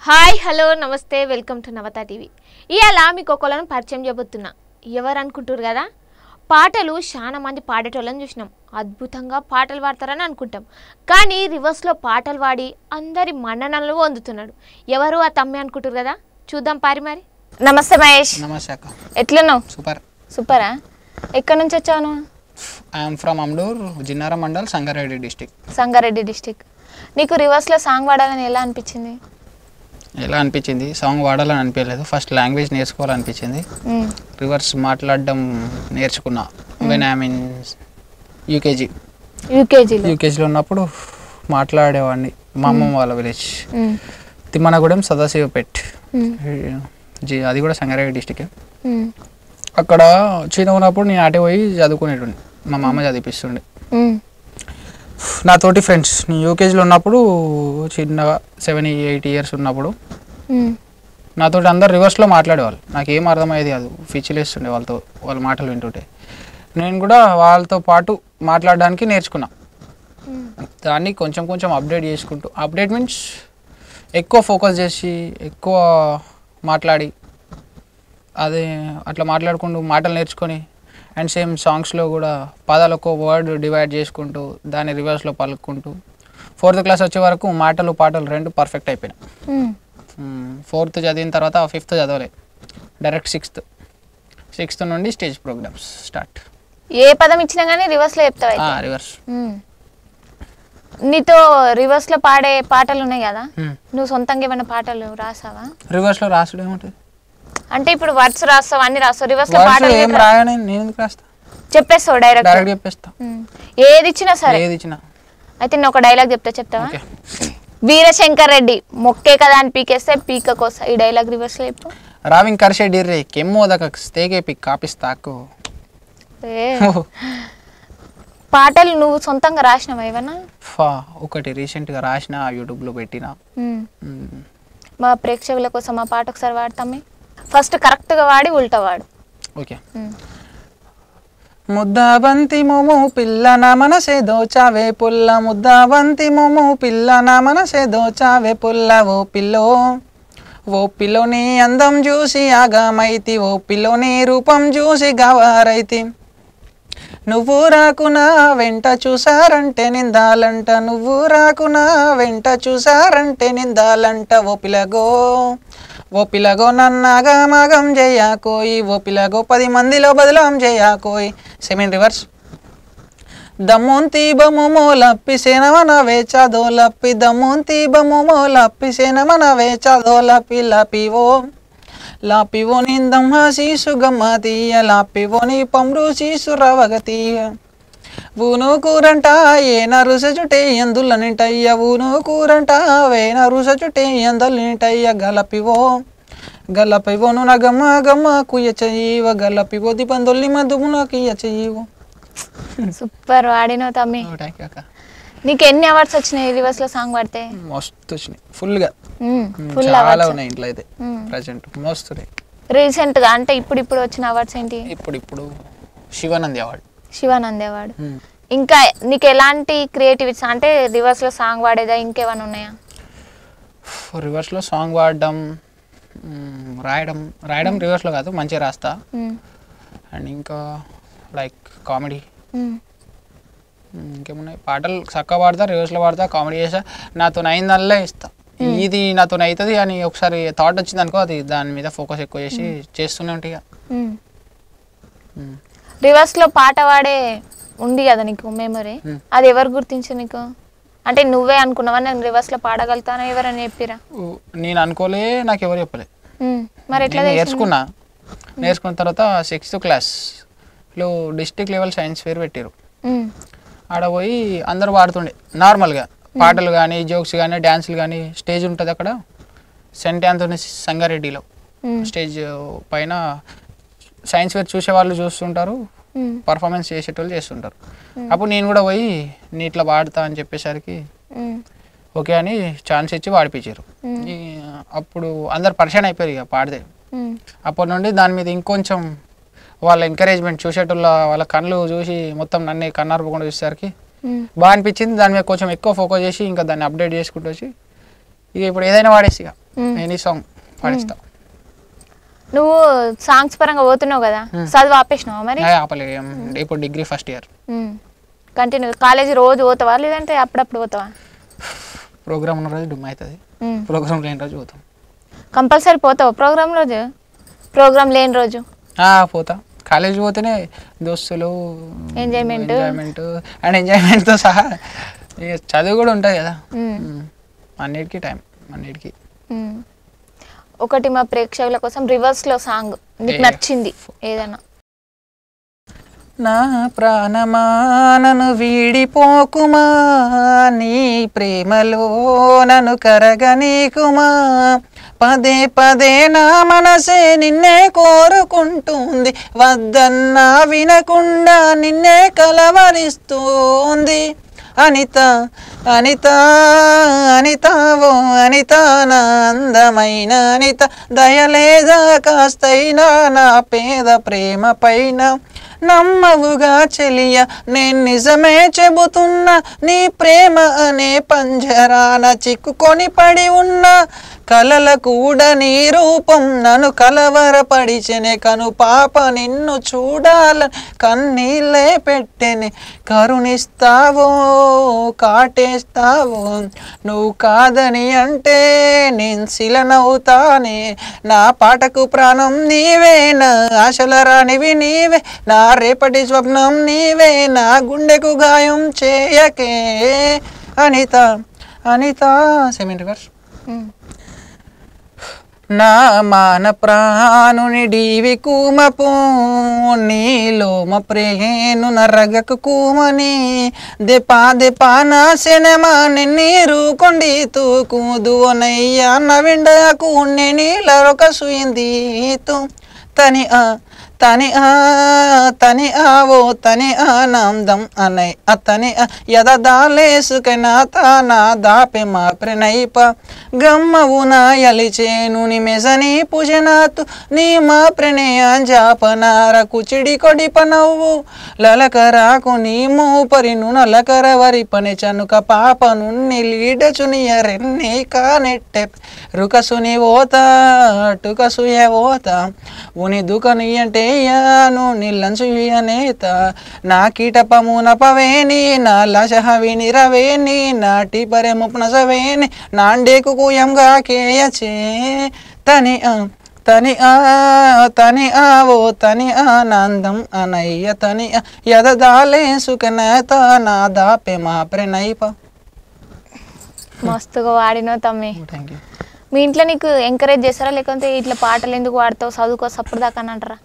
Hi hello నమస్తే welcome to Navata TV ఇవాళ మీకు ఒకళ్ళని పరిచయం చేయబోతున్నా ఎవరు అనుకుంటారు కదా పాటలు చాలా మంది పాడేటోళ్ళని చూసినాం అద్భుతంగా పాటలు పాడతారని అనుకుంటాం కానీ రివర్స్లో పాటలు పాడి అందరి మన్ననలు పొందుతున్నాడు ఎవరు ఆ తమ్మి అనుకుంటారు కదా చూద్దాం పారి మరి నమస్తే మహేష్ నమస్తే అక్క ఎట్లున్నావు సూపర్ సూపరా ఎక్కడి నుంచి వచ్చావు నువ్వు I'm from Amdoor Jinnaram mandal Sangareddy district Sangareddy district నీకు రివర్స్లో సాంగ్ పాడాలని ఎలా అనిపించింది ఎలా అనిపించింది సాంగ్ వాడాలని అనిపించలేదు ఫస్ట్ లాంగ్వేజ్ నేర్చుకోవాలనిపించింది మ్మ్. రివర్స్ మాట్లాడడం నేర్చుకున్నా వెన్ ఐ మీన్ యూకేజీ యూకేజీలో యూకేజీలో ఉన్నప్పుడు మాట్లాడేవాడిని మా అమ్మమ్మ వాళ్ళ village hmm. Thimmanagudem Sadashivpet hmm. జీ అది కూడా సంగారెడ్డి డిస్టిక్ మ్మ్. అక్కడ చిన్న ఉన్నప్పుడు నేను అటే పోయి చదువుకునేటుండే మా మామ చదివిపిస్తుండే మ్మ్. నా తోటి ఫ్రెండ్స్ నేను యూకేజీలో ఉన్నప్పుడు చిన్నగా సెవెన్ ఎయిట్ ఇయర్స్ ఉన్నప్పుడు మ్మ్. నాతోటి అందరు రివర్స్లో మాట్లాడేవాళ్ళు నాకు ఏం అర్థమయ్యేది కాదు పిచ్చిలేస్తుండే వాళ్ళతో వాళ్ళ మాటలు వింటుంటే నేను కూడా వాళ్ళతో పాటు మాట్లాడడానికి నేర్చుకున్నా మ్మ్. దాన్ని కొంచెం కొంచెం అప్డేట్ చేసుకుంటూ అప్డేట్ మీన్స్ ఎక్కువ ఫోకస్ చేసి ఎక్కువ మాట్లాడి అదే అట్లా మాట్లాడుకుంటూ మాటలు నేర్చుకొని అండ్ సేమ్ సాంగ్స్లో కూడా పదాలు ఒక్కో వర్డ్ డివైడ్ చేసుకుంటూ దాన్ని రివర్స్లో పలుకుంటూ ఫోర్త్ క్లాస్ వచ్చే వరకు మాటలు పాటలు రెండు పర్ఫెక్ట్ అయిపోయినాయి మ్మ్. ఫోర్త్ చదివిన తర్వాత ఫిఫ్త్ చదవలే డైరెక్ట్ సిక్స్త్ సిక్స్త్ నుండి స్టేజ్ ప్రోగ్రామ్స్ స్టార్ట్ ఏ పదం ఇచ్చినా కానీ రివర్స్ లో చెప్తావు అయితే రివర్స్ మ్మ్. నీతో రివర్స్ లో పాడే పాటలు ఉన్నాయి కదా నువ్వు సొంతంగా ఏమైనా పాటలు రాసావా రివర్స్లో రాసుడు ఏముంటుంది అంటే ఇప్పుడు వర్డ్స్ రాస్తావు అన్ని రాస్తావు రివర్స్ లో వర్డ్స్ పాటలు ఏం రాయని నేను ఎందుకు రాస్తా చెప్పేస్తావు డైరెక్ట్ డైరెక్ట్ చెప్పేస్తా ఏది ఇచ్చినా సరే ఏది ఇచ్చినా అయితే నేను ఒక డైలాగ్ చెప్తా చెప్తావా ఓకే వీరశంకర్ రెడ్డి మొక్కే కదా అని పీకేస్తే పీక కోసా ఈ డైలాగ్ రివర్స్ లో చెప్పు రావింగ్ కర్షే డిర్రే కెమ్మోదక స్తేగే పిక్ కాపిస్తాకు ఏ, పాటలు నువ్వు సొంతంగా రాసినావా ఏమన్నా ఫా ఒకటి రీసెంట్గా రాసిన యూట్యూబ్లో పెట్టిన మ్మ్. మ్మ్. మా ప్రేక్షకుల కోసం ఆ పాట ఒకసారి వాడతామే ఫస్ట్ కరెక్ట్గా వాడి ఉల్టా వాడు ఓకే మ్మ్. ముద్దాబంతి మొము పిల్ల నా మనసే దోచావే పుల్ల ముద్దాబంతి మొము పిల్ల నా మనసే దోచావే పుల్ల ఓ పిల్లో ఓ పిల్లోని అందం చూసి ఆగామైతి ఓ పిల్లోని రూపం చూసి గవారైతి నువ్వు రాకునా వెంట చూసారంటే నిందాలంట నువ్వు రాకునా వెంట చూసారంటే నిందాలంట ఓ పిలగో ఓ పిలగో నన్నగా మగం చేయకోయి ఓ పిలగో పది మందిలో బదులం చేయకోయి సెమీన్ రివర్స్ దమ్ముంతి బొమ్ము లప్పి సేనమన వేచాదో లప్పి దమ్ముంతి బొమ్ము లప్పి సేనమన వేచాదో లప్పి లపివో లాపివో నిందమ్మ శీసు గమ్మ తీయ లాపివో నీ పమ్రు శీసు రవగతీయ ఊను కూరంట ఏ నరుస చుటే ఎందుల నింటయ్య ఊను కూరంట వే నరుస చుటే ఎందుల నింటయ్య గలపివో గలపివోను నా గమ్మ గమ్మ కుయ్య చెయ్యివ గలపివో దిపందొల్లి మధుమున కియ్య చెయ్యివు సూపర్ వాడినావు తమ్మి నీకు ఎన్ని అవార్డ్స్ వచ్చినాయి రివర్స్ లో సాంగ్ పాడితే మస్తు వచ్చినాయి ఫుల్గా ఫుల్ చాలా అవార్డ్స్ ఉన్నాయి ఇంట్లో అయితే ప్రజెంట్ మస్తు ఉన్నాయి. రీసెంట్ గా అంటే ఇప్పుడు ఇప్పుడు వచ్చిన అవార్డ్స్ ఏంటి ఇప్పుడు ఇప్పుడు శివానంది అవార్డు శివానంద్ అవార్డు ఇంకా నీకు ఎలాంటి క్రియేటివిటీ అంటే రివర్స్ లో సాంగ్ పాడేదా ఇంకేమైనా ఉన్నాయా రివర్స్లో సాంగ్ పాడడం మ్, రాయడం రాయడం రివర్స్లో కాదు మంచిగా రాస్తా మ్మ్. అండ్ ఇంకా లైక్ కామెడీ మ్మ్. ఇంకేమున్నాయి పాటలు చక్కగా పాడతా రివర్స్లో పాడతా కామెడీ చేస్తా నాతో అయిందల్లే ఇస్తా ఇది నాతో అవుతుంది అని ఒకసారి థాట్ వచ్చింది అనుకో అది దాని మీద ఫోకస్ ఎక్కువ చేసి చేస్తూనే ఉంటాయి ఇక. మ్మ్. మ్. రివర్స్ లో పాట పాడే ఉంది కదా నీకు మెమరీ మ్మ్. అది ఎవరు గుర్తించు నీకు అంటే నువ్వే అనుకున్నావా నేను రివర్స్ లో పాడగలుగుతానా ఎవరైనా చెప్పిరా ఊ, నేను అనుకోలే నాకు ఎవరు చెప్పలే మ్మ్. మరి ఎట్లా నేను తెలిసింది? నేర్చుకున్నా నేర్చుకున్న తర్వాత సిక్స్త్ క్లాస్లో డిస్టిక్ లెవెల్ సైన్స్ ఫేర్ పెట్టారు మ్మ్. ఆడ పోయి అందరూ పాడుతుండే నార్మల్గా పాటలు కానీ జోక్స్ కానీ డ్యాన్సులు కానీ స్టేజ్ ఉంటుంది అక్కడ సెంట్ ఆంథోనీ సంగారెడ్డిలో మ్మ్. స్టేజ్ పైన సైన్స్ ఫేర్ చూసే వాళ్ళు చూస్తుంటారు మ్మ్. పర్ఫార్మెన్స్ చేసేటోళ్ళు చేస్తుంటారు అప్పుడు నేను కూడా పోయి నీ ఇట్లా పాడతా అని చెప్పేసరికి మ్మ్. ఓకే అని ఛాన్స్ ఇచ్చి పాడిపించారు ఈ అప్పుడు అందరు పరిచయం అయిపోయారు ఇక పాడితే మ్మ్. అప్పటి నుండి దాని మీద ఇంకొంచెం వాళ్ళ ఎంకరేజ్మెంట్ చూసేటోళ్ళ వాళ్ళ కళ్ళు చూసి మొత్తం నన్ను కన్నార్పకుండా చూసేసరికి మ్మ్. బాగా అనిపించింది దాని మీద కొంచెం ఎక్కువ ఫోకస్ చేసి ఇంకా దాన్ని అప్డేట్ చేసుకుంటూ వచ్చి ఇక ఇప్పుడు ఏదైనా వాడేసి ఇక మ్మ్. ఎనీ సాంగ్ పాడిస్తా నువ్వు సాంగ్స్ పరంగా పోతున్నావు కదా చదువు ఆపేసినావా మరి ఏ ఆపలే ఏం, ఇప్పుడు degree first year continue college రోజు పోతావా లేదంటే అప్పుడప్పుడు పోతావా ప్రోగ్రామ్ ఉన్న రోజు డుమ్ అవుతుంది ప్రోగ్రామ్ లేని రోజు పోతాం కంపల్సరీ పోతావా ప్రోగ్రామ్ రోజు ప్రోగ్రామ్ లేని రోజు ఆ, పోతా కాలేజ్ పోతేనే దోస్తులు Enjoyment. ఎంజాయ్మెంట్ అండ్ ఎంజాయ్మెంట్తో సహా ఇక చదువు కూడా ఉంటుంది కదా మ్మ్. మ్మ్. అన్నిటికీ టైం అన్నిటికీ మ్మ్. ఒకటి మా ప్రేక్షకుల కోసం రివర్స్ లో సాంగ్ నీకు ఏ. నచ్చింది ఏదైనా నా ప్రాణమా నన్ను వీడిపోకుమా నీ ప్రేమలో నన్ను కరగనీకుమా పదే పదే నా మనసే నిన్నే కోరుకుంటుంది వద్దన్నా వినకుండా నిన్నే కలవరిస్తోంది అనిత అనిత అనిత ఓ అనిత నా అందమైన అనిత దయలేదా కాస్తైనా నా పేద ప్రేమ పైన నమ్మవుగా చెలియ నేను నిజమే చెబుతున్నా నీ ప్రేమ అనే పంజరాన చిక్కుకొని పడి ఉన్నా కలల కూడా నీ రూపం నన్ను కలవరపడిచెనే కను పాప నిన్ను చూడాలని కన్నీళ్ళే పెట్టెనే కరుణిస్తావో కాటేస్తావో నువ్వు కాదని అంటే నేను శిలనవుతానే నా పాటకు ప్రాణం నీవే నా ఆశల రానివి నీవే నా రేపటి స్వప్నం నీవే నా గుండెకు గాయం చేయకే అనిత అనిత సెవెంటీ వర్స్ మ్మ్. నా మాన ప్రాణుని డీవి కూమపు నీలోమ ప్రేను నరగకు కూమని దెపా దెపా నా సినిమా నీరు కొండి తూకుదువనయ్యా నవిండకు నీలరొక సుయిందీతు తని ఆ తని ఆ తని ఆవో తని ఆనందం అనై అతని యదదాలేసుకైనా తానా దాపె మా ప్రణయిప గమ్మవు నా యలిచేను నిమెజని పూజనాతు నీ మా ప్రణయాంజాపనార కుచిడి కొడి పనవ్వు లలకరాకు నీ మూపరిను నలకర వరి పని చనుక పాపను నిలీడచునియ రెన్ని కానెట్టె రుకసుని ఓత టుకసుయ ఓత ఉని దుకని అంటే యాను నిల్లంచు నేత నా కీటపము నపవేని నా లశహవి నిరవేని నాటి పరె ముప్నసవేని నాండేకు కుయంగా కేయచే తని ఆ తని ఆ తని ఆవో తని ఆనందం అనయ్య తని ఆ యదదాలే సుఖనేత నా దాపె మా ప్రణయిప మస్తుగా వాడినావు తమ్మి థ్యాంక్ యూ మీ ఇంట్లో నీకు ఎంకరేజ్ చేస్తారా లేకుంటే ఇట్లా పాటలు ఎందుకు వాడతావు చదువుకో సప్పుడు దాకా అని అంటారా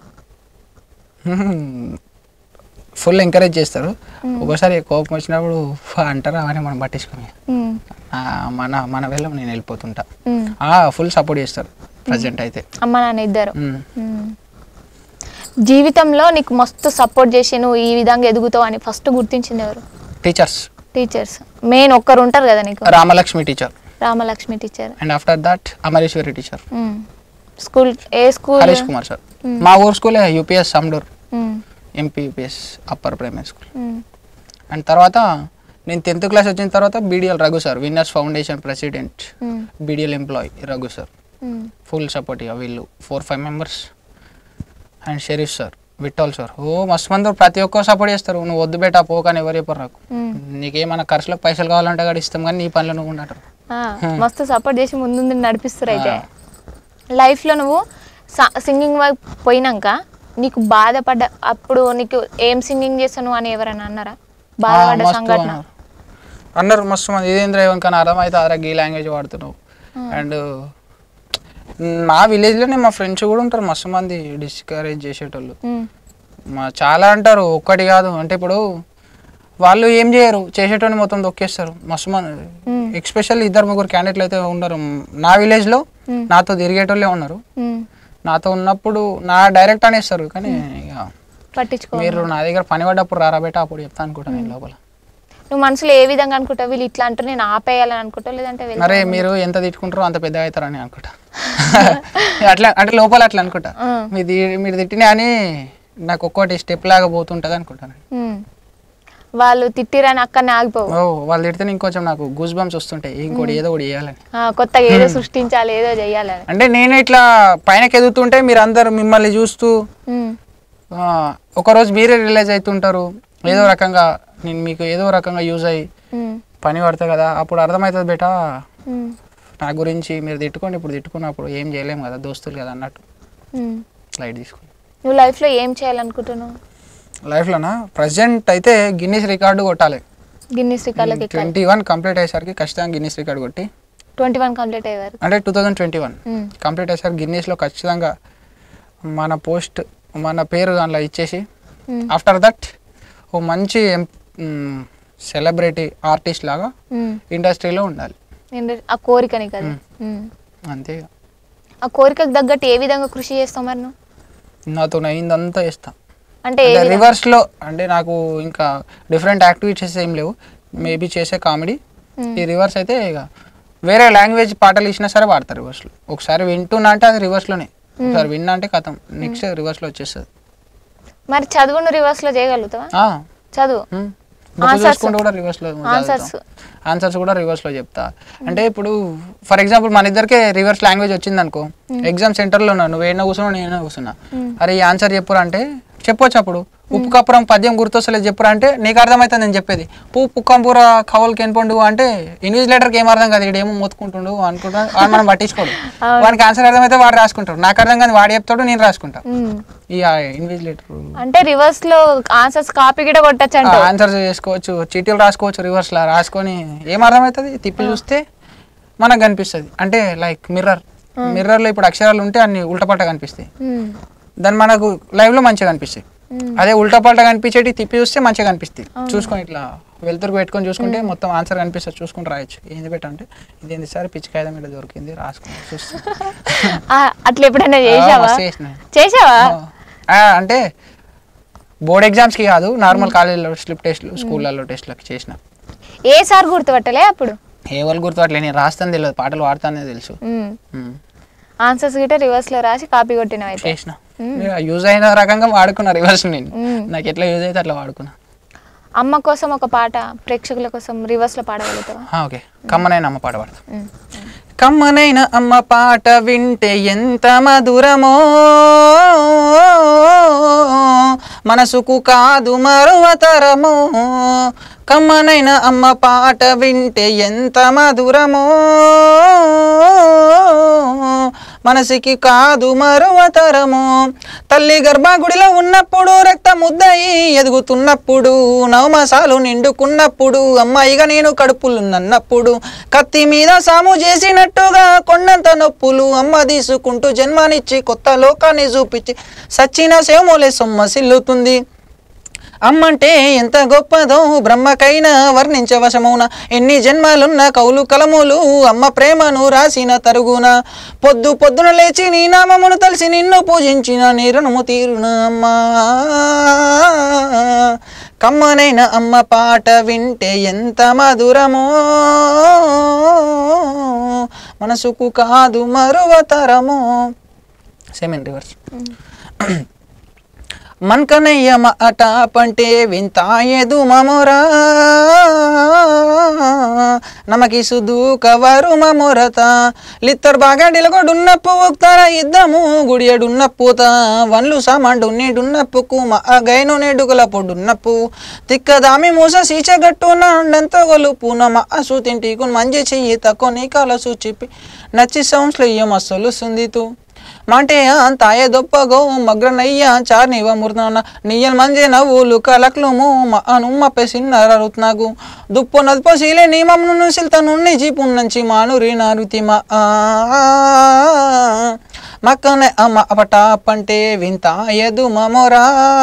ఫుల్ ఎంకరేజ్ చేస్తారు ఒకసారి కోపం వచ్చినప్పుడు అంటారు అవన్నీ మనం పట్టించుకోమి మ్మ్. ఆ, మన మన వెళ్ళం నేను వెళ్ళిపోతుంటా మ్మ్. ఫుల్ సపోర్ట్ చేస్తారు ప్రజెంట్ అయితే అమ్మ నాన్న ఇద్దరు మ్మ్. మ్మ్. జీవితంలో నీకు మస్తు సపోర్ట్ చేసి నువ్వు ఈ విధంగా ఎదుగుతావు అని ఫస్ట్ గుర్తించింది ఎవరు టీచర్స్ టీచర్స్ మెయిన్ ఒక్కరు ఉంటారు కదా నీకు Ramalakshmi teacher Ramalakshmi teacher and after that Amareshwari teacher school ఏ స్కూల్ హరీష్ కుమార్ సార్ మా ఊరు స్కూలే UPS Samadur MP UPS upper primary school and తర్వాత నేను టెన్త్ క్లాస్ వచ్చిన తర్వాత BDL Raghu sir winners foundation president BDL employee Raghu sir full support ఇక వీళ్ళు four five members and Sharif sir విట్టోల్ సార్ ఓ మస్తు మంది ప్రతి ఒక్కరు సపోర్ట్ చేస్తారు నువ్వు వద్దు బేటా పోకని ఎవరు చెప్పరు నాకు నీకేమైనా ఖర్చులకు పైసలు కావాలంటే కూడా ఇస్తాం కానీ నీ పనిలో నువ్వు ఉండటరు మస్తు సపోర్ట్ చేసి ముందు నడిపిస్తారు అయితే లైఫ్లో నువ్వు సింగింగ్ వైపు పోయినాక నీకు బాధపడ్డ అప్పుడు నీకు ఏం సింగింగ్ చేస్తాను అని ఎవరైనా అన్నారా బాధపడ్డ మస్తు సంఘటన అన్నారు. అన్నారు మస్తు మంది ఇదేంద్ర ఏమని కానీ అర్థమైతే అరే ఈ లాంగ్వేజ్ వాడుతున్నావు అండ్ మా విలేజ్లోనే మా ఫ్రెండ్స్ కూడా ఉంటారు మస్తు మంది డిస్కరేజ్ చేసేటోళ్ళు ఉమ్, మా చాలా అంటారు ఒక్కటి కాదు అంటే ఇప్పుడు వాళ్ళు ఏం చేయరు చేసేటోని మొత్తం దొక్కేస్తారు మస్తు మంది ఎక్స్పెషల్ ఇద్దరు ముగ్గురు క్యాండిడేట్లు అయితే ఉన్నారు నా విలేజ్లో Hmm. నాతో తిరిగేటోళ్ళే ఉన్నారు ఉమ్, నాతో ఉన్నప్పుడు నా డైరెక్ట్ అనేస్తారు కానీ ఇక పట్టించుకో మీరు నా దగ్గర పని పడ్డప్పుడు రారా బేట అప్పుడు చెప్తా అనుకుంటాను నేను లోపల నువ్వు మనసులో ఏ విధంగా అనుకుంటావు వీళ్ళు ఇట్లా అంటారు నేను ఆపేయాలని అనుకుంటావు లేదంటే వీళ్ళు- అరే మీరు ఎంత తిట్టుకుంటారో అంత పెద్దగా అవుతారని అనుకుంటా అట్లా అంటే లోపల అట్లా అనుకుంటా ఆ. మీది మీరు తిట్టినా అని నాకు ఒక్కోటి స్టెప్ లాగా పోతుంటుంది అనుకుంటాను ఉమ్. వాళ్ళు తిట్టిరని అక్కడనే ఆగిపోవు ఓ వాళ్ళు తిడితే ఇంకొంచెం నాకు గూస్ బంప్స్ వస్తుంటాయి ఇంకోటి ఏదో ఒకటి చేయాలని ఆ, కొత్తగా ఏదో సృష్టించాలి ఏదో చెయ్యాలని అంటే నేను ఇట్లా పైనకి ఎదుగుతుంటే మీరు అందరు మిమ్మల్ని చూస్తూ ఉమ్, ఆ, ఒకరోజు మీరే రిలైజ్ అవుతుంటారు ఏదో రకంగా నేను మీకు ఏదో రకంగా యూజ్ అయ్యి ఉమ్, పని పడతా కదా అప్పుడు అర్థమవుతుంది బేటా ఉమ్, నా గురించి మీరు తిట్టుకోండి ఇప్పుడు తిట్టుకున్నప్పుడు ఏం చేయలేము కదా దోస్తులు కదా అన్నట్టు ఉమ్. లైట్ తీసుకుని నువ్వు లైఫ్లో ఏం చేయాలనుకుంటున్నావు లైఫ్లోనా ప్రజెంట్ అయితే గిన్నీస్ రికార్డు కొట్టాలి గిన్నీస్ రికార్డులోకి ఎక్కాలి ట్వంటీ వన్ కంప్లీట్ అయ్యేసరికి ఖచ్చితంగా గిన్నీస్ రికార్డు కొట్టి ట్వంటీ వన్ కంప్లీట్ అయ్యారు అంటే two thousand twenty one complete అయ్యేసరికి గిన్నీస్లో ఖచ్చితంగా మన పోస్ట్ మన పేరు దాంట్లో ఇచ్చేసి ఆఫ్టర్ దట్ ఓ మంచి సెలబ్రిటీ ఆర్టిస్ట్ లాగా ఇండస్ట్రీలో ఉండాలి ఆ కోరికని కదా ఉమ్. అంతే ఇక. ఆ కోరికకు తగ్గట్టు ఏ విధంగా కృషి చేస్తావు మరి నువ్వు నాతో అయిందంతా ఇస్తా అంటే ఏ అంటే విధంగా? రివర్స్లో అంటే నాకు ఇంకా డిఫరెంట్ యాక్టివిటీస్ ఏం లేవు మేబీ చేసే కామెడీ ఈ రివర్స్ అయితే ఇక వేరే లాంగ్వేజ్ పాటలు ఇచ్చినా సరే పాడతారు రివర్స్లో ఒకసారి వింటున్నా అంటే అది రివర్స్లోనే ఒకసారి విన్నా అంటే కథం నెక్స్ట్ రివర్స్లో వచ్చేస్తుంది మరి చదువును రివర్స్ లో చేయగలుగుతావా ఆ, చదువు ఉమ్. Book Answers. చూసుకుంటూ కూడా రివర్స్లో ఆన్సర్స్ ఆన్సర్స్ కూడా రివర్స్లో చెప్తా అంటే ఇప్పుడు ఫర్ ఎగ్జాంపుల్ మన ఇద్దరికే రివర్స్ లాంగ్వేజ్ వచ్చింది అనుకో ఎగ్జామ్ సెంటర్లో ఉన్నా నువ్వు ఏమైనా కూర్చున్నావు నేను కూర్చున్నా అరే ఈ ఆన్సర్ చెప్పురా అంటే చెప్పొచ్చు అప్పుడు ఉప్పు కప్పురం పద్యం గుర్తొస్తలేదు చెప్పురా అంటే నీకు అర్థమవుతుంది నేను చెప్పేది పూ పుక్కంపూర కవల్ కెన్పండు అంటే ఇన్విజిలేటర్కి ఏం అర్థం కాదు ఏమో మొత్తుకుంటుండు అనుకుంటా వాడు మనం పట్టించుకోడు వానికి ఆన్సర్ అర్థమైతే వాడు రాసుకుంటాడు నాకు అర్థం కాదు వాడు చెప్తాడు నేను రాసుకుంటా ఈ ఇన్విజిలేటర్ అంటే రివర్స్ లో ఆన్సర్స్ కాపీ కూడా కొట్టచ్చు అంట ఆన్సర్ చేసుకోవచ్చు చీటీలు రాసుకోవచ్చు రివర్స్ లా రాసుకొని ఏం అర్థమవుతుంది తిప్పి చూస్తే మనకు కనిపిస్తుంది అంటే లైక్ మిర్రర్ మిర్రర్ లో ఇప్పుడు అక్షరాలు ఉంటే అన్ని ఉల్టపల్ట కనిపిస్తాయి దాన్ని మనకు లైవ్ లో మంచిగా కనిపిస్తాయి అదే ఉల్టపల్ట కనిపించేటి తిప్పి చూస్తే మంచిగా కనిపిస్తాయి చూసుకొని ఇట్లా వెళ్తురు పెట్టుకొని చూసుకుంటే మొత్తం ఆన్సర్ కనిపిస్తుంది చూసుకుని రాయొచ్చు ఏంది పెట్టంటే ఇది ఏంది సార్ పిచ్చి కాగితం మీద దొరికింది రాసుకుని చూస్తే అట్లా ఎప్పుడైనా చేసావా మస్తు చేసిన. చేసావా ఆ, అంటే బోర్డ్ ఎగ్జామ్స్కి కాదు నార్మల్ కాలేజీలో స్లిప్ టెస్ట్లు స్కూళ్ళల్లో టెస్ట్లకి చేసిన ఏ సార్ గుర్తుపట్టలే అప్పుడు ఏ వాళ్ళు గుర్తుపట్టలే నేను రాస్తాను తెలియదు పాటలు వాడతానే తెలుసు ఉమ్. ఆన్సర్స్ గిట్ట రివర్స్ లో రాసి కాపీ కొట్టినవి అయితే చేసిన యూజ్ అయిన రకంగా వాడుకున్నా రివర్స్ నేను మ్మ్. నాకు ఎట్లా యూజ్ అయితే అట్లా వాడుకున్నా అమ్మ కోసం ఒక పాట ప్రేక్షకుల కోసం రివర్స్ లో పాడగలుగుతావా ఆ, ఓకే కమ్మనైన అమ్మ పాట పాడతా ఉమ్. కమ్మనైన అమ్మ పాట వింటే ఎంత మధురమో మనసుకు కాదు మరువతరమో కమ్మనైన అమ్మ పాట వింటే ఎంత మధురమో మనసుకి కాదు మరువతరము తల్లి గర్భగుడిలో ఉన్నప్పుడు రక్త ముద్దయి ఎదుగుతున్నప్పుడు నవమాసాలు నిండుకున్నప్పుడు అమ్మాయిగా నేను కడుపులున్నప్పుడు కత్తి మీద సాము చేసినట్టుగా కొండంత నొప్పులు అమ్మ తీసుకుంటూ జన్మనిచ్చి కొత్త లోకాన్ని చూపించి సచ్చిన సేమోలే సొమ్మసిల్లుతుంది అమ్మంటే ఎంత గొప్పదో బ్రహ్మకైనా వర్ణించవశమౌన ఎన్ని జన్మాలున్న కౌలు కలములు అమ్మ ప్రేమను రాసిన తరుగున పొద్దు పొద్దున లేచి నీ నామమును తలిసి నిన్ను పూజించిన నీ రుణము తీరున అమ్మా కమ్మనైన అమ్మ పాట వింటే ఎంత మధురమో మనసుకు కాదు మరువతరమో సేమ్ ఇన్ రివర్స్ మన్కనయ్య మాట పంటే వింతాయెదు మమొరా నమకి సుదు కవరు మమొరత లిత్తర్ బాగా డిలగొడున్నప్పు ఉక్తర ఇద్దము గుడియడున్న పూత వన్లు సామాండు నేడున్నప్పుకు మా గైను నేడుగల పొడున్నప్పు తిక్కదామి మూస సీచగట్టున అండంత గొలుపు నమ అసు తింటికు మంచి చెయ్యి తక్కువ నీ కలసు చెప్పి నచ్చి సంశ్లయ్యం అస్సలు సుందితూ మాంటేయ తాయే దొప్పగో మగ్రనయ్య చార్ నివ ముర్నాన నియల్ మంజే నవ్వులు కలక్లుము అనుమ్మ పెసిన్నర రుత్నాగు దుప్పు నదుపు శీలే నిమమ్ను సిల్తను నిజి పున్నంచి మాను రీనారుతి మా మక్కనే అమ్మ అపట పంటే వింత ఎదు మమోరా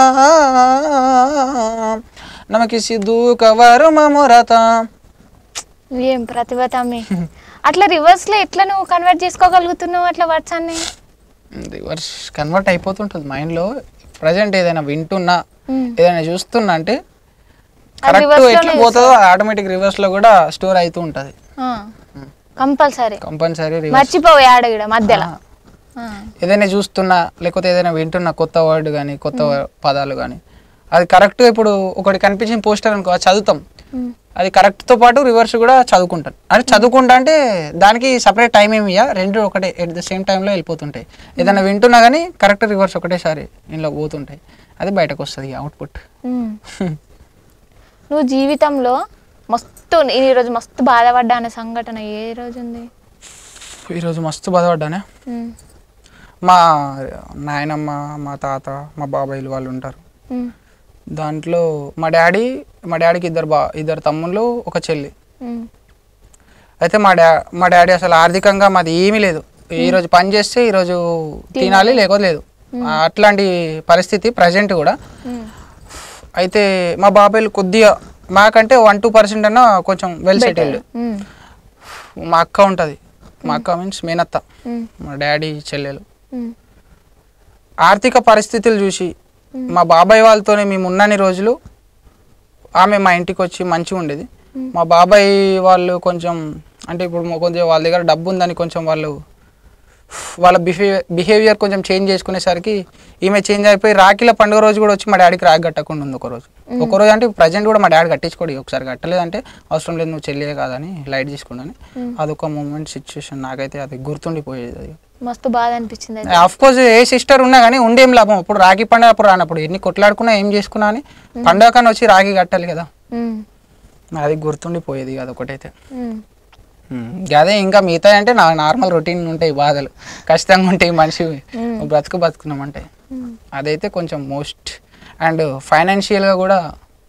నమకి సిద్ధు కవరు మమోరత ఏం ప్రతిభ తమ్మి అట్లా రివర్స్ లో ఎట్లా నువ్వు కన్వర్ట్ చేసుకోగలుగుతున్నావు అట్లా వర్డ్స్ అన్ని రివర్స్ కన్వర్ట్ అయిపోతుంటుంది మైండ్లో ప్రజెంట్ ఏదైనా వింటున్నా మ్మ్. ఏదైనా చూస్తున్నా అంటే అది కరెక్ట్ reverse ఎట్లా లోనే పోతుందో ఆటోమేటిక్ రివర్స్ లో కూడా స్టోర్ అవుతూ ఉంటుంది కంపల్సరీ కంపల్సరీ రివర్స్ మర్చిపోవు ఆడగిడ మధ్యలో ఆ. ఏదైనా చూస్తున్నా లేకపోతే ఏదైనా వింటున్నా కొత్త వర్డ్ కానీ కొత్త పదాలు కానీ అది కరెక్ట్ ఇప్పుడు ఒకటి కనిపించిన పోస్టర్ అనుకో అది చదువుతాం ఉమ్, అది కరెక్ట్తో పాటు రివర్స్ కూడా చదువుకుంటాను అంటే చదువుకుంటా అంటే దానికి సపరేట్ టైం ఏమి ఇయ్య రెండు ఒకటే ఎట్ ద సేమ్ టైంలో వెళ్ళిపోతుంటాయి ఏదైనా వింటున్నా కానీ కరెక్ట్ రివర్స్ ఒకటేసారి ఇంట్లో పోతుంటాయి అది బయటకు వస్తుంది అవుట్పుట్ ఉమ్. నువ్వు జీవితంలో మస్తు నేను ఈరోజు మస్తు బాధపడ్డా అనే సంఘటన ఏ రోజు ఉంది ఈరోజు మస్తు బాధపడ్డానే ఉమ్, మా నాయనమ్మ మా తాత మా బాబాయిలు వాళ్ళు ఉంటారు ఉమ్, దాంట్లో మా డాడీ మా డాడీకి ఇద్దరు బా ఇద్దరు తమ్ముళ్ళు ఒక చెల్లి ఉమ్, అయితే మా డా మా డాడీ అసలు ఆర్థికంగా మాది ఏమీ లేదు ఈరోజు పని చేస్తే ఈరోజు తినాలి లేకపోతే లేదు అట్లాంటి పరిస్థితి ప్రజెంట్ కూడా ఉమ్, అయితే మా బాబాయిలు కొద్దిగా మాకంటే వన్ టూ పర్సెంట్ అన్న కొంచెం వెల్ సెటిల్డ్ ఉమ్, మా అక్క ఉంటుంది మా అక్క మీన్స్ మేనత్త ఉమ్, మా డాడీ చెల్లెలు ఉమ్, ఆర్థిక పరిస్థితులు చూసి మా బాబాయ్ వాళ్ళతోనే మేము ఉన్నన్ని రోజులు ఆమె మా ఇంటికి వచ్చి మంచిగా ఉండేది మా బాబాయ్ వాళ్ళు కొంచెం అంటే ఇప్పుడు మా కొంచెం వాళ్ళ దగ్గర డబ్బు ఉందని కొంచెం వాళ్ళు వాళ్ళ బిహేవియర్ బిహేవియర్ కొంచెం చేంజ్ చేసుకునేసరికి ఈమె చేంజ్ అయిపోయి రాఖీల పండుగ రోజు కూడా వచ్చి మా డాడీకి రాఖీ కట్టకుండా ఉంది ఒక రోజు ఒక రోజు అంటే ప్రజెంట్ కూడా మా డాడీ కట్టించుకోడు ఒకసారి కట్టలేదంటే అవసరం లేదు నువ్వు చెల్లియే కాదని లైట్ తీసుకున్నాను అదొక మూమెంట్ సిచ్యువేషన్ నాకైతే అది గుర్తుండిపోయేది అది మస్తు బాధ అనిపించింది అయితే. ఆఫ్ కోర్స్ ఏ సిస్టర్ ఉన్నా కానీ ఉండేం లాభం ఇప్పుడు రాఖీ పండుగ అప్పుడు రానప్పుడు ఎన్ని కొట్లాడుకున్నా ఏం చేసుకున్నా అని పండుగ కానీ వచ్చి రాఖీ కట్టాలి కదా ఉమ్, అది గుర్తుండిపోయేది అది ఒకటైతే ఉమ్, అదే ఇంకా మిగతా అంటే నా నార్మల్ రొటీన్ ఉంటాయి బాధలు ఖచ్చితంగా ఉంటాయి మనిషి బ్రతుకు బతుకున్నామంటే ఉమ్, అదైతే కొంచెం మోస్ట్ అండ్ ఫైనాన్షియల్గా కూడా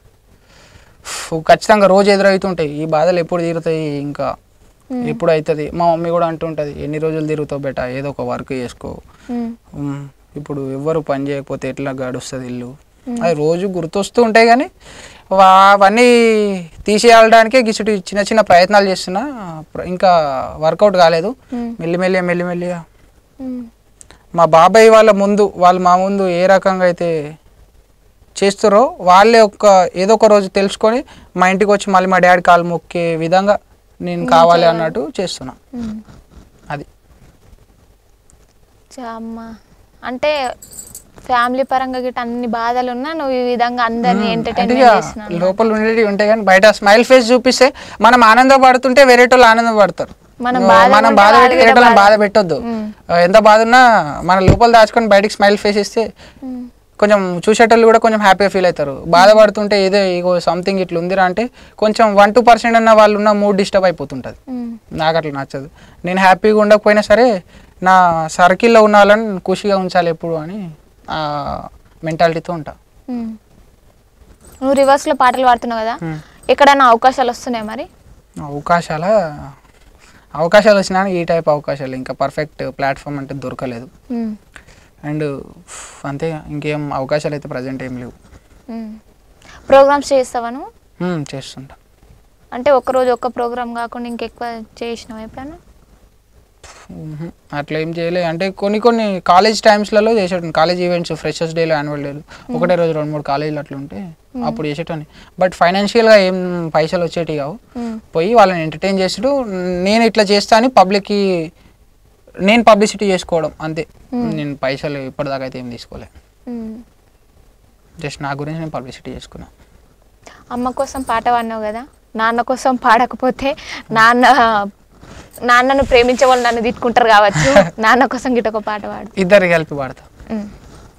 ఫ్ ఖచ్చితంగా రోజు ఎదురవుతుంటాయి ఈ బాధలు ఎప్పుడు తీరుతాయి ఇంకా ఎప్పుడు అవుతుంది మా మమ్మీ కూడా అంటుంటుంది ఎన్ని రోజులు తిరుగుతావు బెట ఏదో ఒక వర్క్ చేసుకో ఉమ్, ఉమ్, ఇప్పుడు ఎవ్వరు పని చేయకపోతే ఎట్లా గడుస్తుంది ఇల్లు అది రోజు గుర్తొస్తూ ఉంటాయి కానీ వా- అవన్నీ తీసేయడానికే గిసుటి చిన్న చిన్న ప్రయత్నాలు చేస్తున్నా ప్ర- ఇంకా వర్కౌట్ కాలేదు ఉమ్, మెల్లిమెల్లిగా మెల్లిమెల్లిగా ఉమ్, మా బాబాయ్ వాళ్ళ ముందు వాళ్ళు మా ముందు ఏ రకంగా అయితే చేస్తారో వాళ్ళే ఒక ఏదో ఒక రోజు తెలుసుకొని మా ఇంటికి వచ్చి మళ్ళీ మా డాడీ కాలు మొక్కే విధంగా నేను కావాలి అన్నట్టు చేస్తున్నా ఉమ్. అది చా అమ్మ అంటే ఫ్యామిలీ పరంగా గిట్ట అన్ని బాధలు ఉన్నా నువ్వు ఈ విధంగా అందరిని అంటే ఎంటర్టైన్మెంట్ ఇక చేస్తున్నావు లోపల ఉండేవి ఉంటాయి కానీ బయట స్మైల్ ఫేస్ చూపిస్తే మనం ఆనందపడుతుంటే వేరే వాళ్ళు ఆనందపడతారు మనం నువ్వు- బాధ మనం ఉంటే బాధ వాళ్ళు పెట్టి కూడా వేరే వాళ్ళని బాధ బాధ- పెట్టొద్దు ఉమ్. ఆ, ఎంత బాధ ఉన్నా మన లోపల దాచుకొని బయటికి స్మైల్ ఫేస్ ఇస్తే ఉమ్, కొంచెం చూసేటోళ్ళు కూడా కొంచెం హ్యాపీగా ఫీల్ అవుతారు బాధపడుతుంటే ఏదో ఇగో సంథింగ్ ఇట్లా ఉందిరా అంటే కొంచెం వన్ టూ పర్సెంట్ అన్న వాళ్ళు ఉన్న మూడ్ డిస్టర్బ్ అయిపోతుంటుంది ఉమ్, నాకు అట్లా నచ్చదు నేను హ్యాపీగా ఉండకపోయినా సరే నా సర్కిల్లో ఉన్న వాళ్ళని ఖుషిగా ఉంచాలి ఎప్పుడు అని ఆ మెంటాలిటీతో ఉంటా ఉమ్. నువ్వు రివర్స్లో పాటలు పాడుతున్నావు కదా ఉమ్. ఎక్కడన్నా అవకాశాలు వస్తున్నాయి మరి అవకాశాల అవకాశాలు వచ్చినా ఈ టైప్ అవకాశాలు ఇంకా పర్ఫెక్ట్ ప్లాట్ఫామ్ అంటే దొరకలేదు ఉమ్, అండ్ అంతే ఇంకేం అవకాశాలు అయితే ప్రజెంట్ ఏం లేవు ఉమ్. ప్రోగ్రామ్స్ చేస్తావా నువ్వు మ్మ్, చేస్తుంటా అంటే ఒక్కరోజు ఒక్క ప్రోగ్రామ్ కాకుండా ఇంకెక్కువ చేసినావు ఎప్పుడైనా మ్మ్. అట్లా ఏం చేయలే అంటే కొన్ని కొన్ని కాలేజ్ టైమ్స్లలో చేసేటాను కాలేజ్ ఈవెంట్స్ ఫ్రెషర్స్ డేలో యాన్యువల్ డేలు ఒకటే రోజు రెండు మూడు కాలేజీలు అట్లా ఉంటే అప్పుడు చేసేటాన్ని బట్ ఫైనాన్షియల్గా ఏం పైసలు వచ్చేటి కావు ఉమ్, పోయి వాళ్ళని ఎంటర్టైన్ చేసుడు నేను ఇట్లా చేస్తా అని పబ్లిక్కి నేను పబ్లిసిటీ చేసుకోవడం అంతే నేను పైసలు ఇప్పటిదాకా అయితే ఏం తీసుకోలే ఉమ్. జస్ట్ నా గురించి నేను పబ్లిసిటీ చేసుకున్నా అమ్మ కోసం పాట పాడినావు కదా నాన్న కోసం పాడకపోతే నాన్న నాన్నను ప్రేమించే వాళ్ళు నన్ను తిట్టుకుంటారు కావచ్చు నాన్న కోసం గిట్ట ఒక పాట పాడు ఇద్దరు కలిపి పాడతా ఉమ్.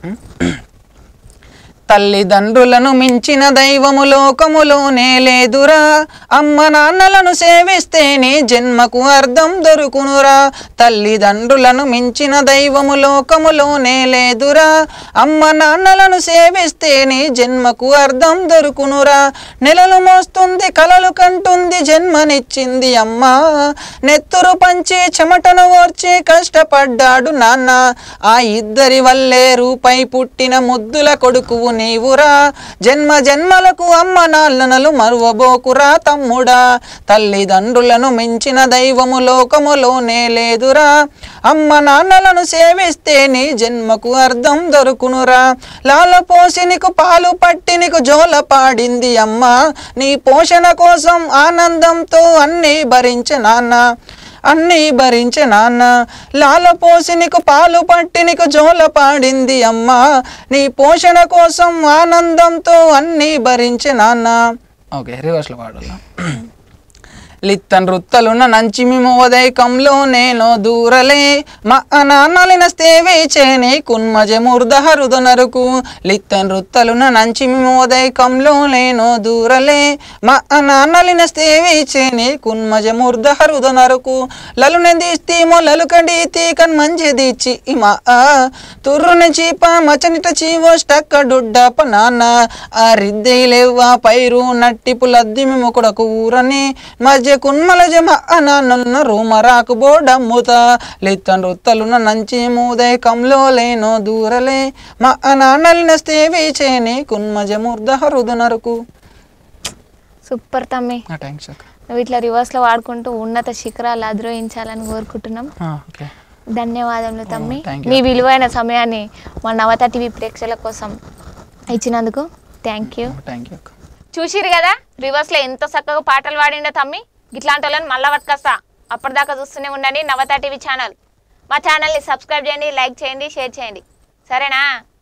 తల్లిదండ్రులను మించిన దైవము లోకములోనే లేదురా అమ్మ నాన్నలను సేవిస్తేనే జన్మకు అర్థం దొరుకునురా తల్లిదండ్రులను మించిన దైవము లోకములోనే లేదురా అమ్మ నాన్నలను సేవిస్తేనే జన్మకు అర్థం దొరుకునురా నెలలు మోస్తుంది కలలు కంటుంది జన్మనిచ్చింది అమ్మ నెత్తురు పంచి చెమటను ఓర్చి కష్టపడ్డాడు నాన్న ఆ ఇద్దరి వల్లే రూపై పుట్టిన ముద్దుల కొడుకువు నీవురా జన్మ జన్మలకు అమ్మ నాన్ననలు మరువబోకురా తమ్ముడా తల్లిదండ్రులను మించిన దైవము లోకములోనే లేదురా అమ్మ నాన్నలను సేవిస్తే నీ జన్మకు అర్థం దొరుకునురా లాల పోసి నీకు పాలు పట్టి నీకు జోల పాడింది అమ్మ నీ పోషణ కోసం ఆనందంతో అన్నీ భరించే నాన్న అన్నీ భరించే నాన్న లాల పోసి నీకు పాలు పట్టి నీకు జోల పాడింది అమ్మ నీ పోషణ కోసం ఆనందంతో అన్నీ భరించే నాన్న ఓకే రివర్స్లో పాడాలా లిత్తన్ రుత్తలున్న నంచి మేము ఉదయకంలో నేను దూరలే మా నాన్నలిన స్తేవే చేనే కున్మజ ముర్దహరుదు నరుకు లిత్తన్ రుత్తలున్న నంచి మేము ఉదయకంలో నేను దూరలే మా నాన్నలిన స్తేవే చేనే కున్మజ ముర్దహరుదు నరుకు లలున దీస్తీమో లలుకడి తీకన్ మంచి దీచి ఇమా తుర్రున చీప మచనిట చీవో స్టక్క డుడ్డప నాన్న ఆ రిద్దె లేవా పైరు నట్టి పులద్ది మేము కొడకు ఊరని మధ్య కున్మల జమ అనాన్న రూమరాకు బోడమ్ముత లిత్తన్ రుత్తలున్న నంచి మూదయకంలో లేనో దూరలే మా నాన్నలిన స్తేవి చేని కున్మజ ముర్దహ రుదునరుకు సూపర్ తమ్మి థ్యాంక్స్ అక్క నువ్వు ఇట్లా రివర్స్లో వాడుకుంటూ ఉన్నత శిఖరాలు అధిరోహించాలని కోరుకుంటున్నాం ఓకే ధన్యవాదములు తమ్మి thank you. మీ విలువైన సమయాన్ని మా నవత టీవీ ప్రేక్షకుల కోసం ఇచ్చినందుకు థ్యాంక్ యూ థ్యాంక్ యూ అక్క చూసిరు కదా రివర్స్లో ఎంత చక్కగా పాటలు పాడిండో తమ్మి ఇట్లాంటి వాళ్ళని మళ్ళా పట్టుకొస్తా అప్పటిదాకా చూస్తూనే ఉండండి నవత టీవీ ఛానల్ మా ఛానల్ని సబ్స్క్రైబ్ చేయండి లైక్ చేయండి షేర్ చేయండి సరేనా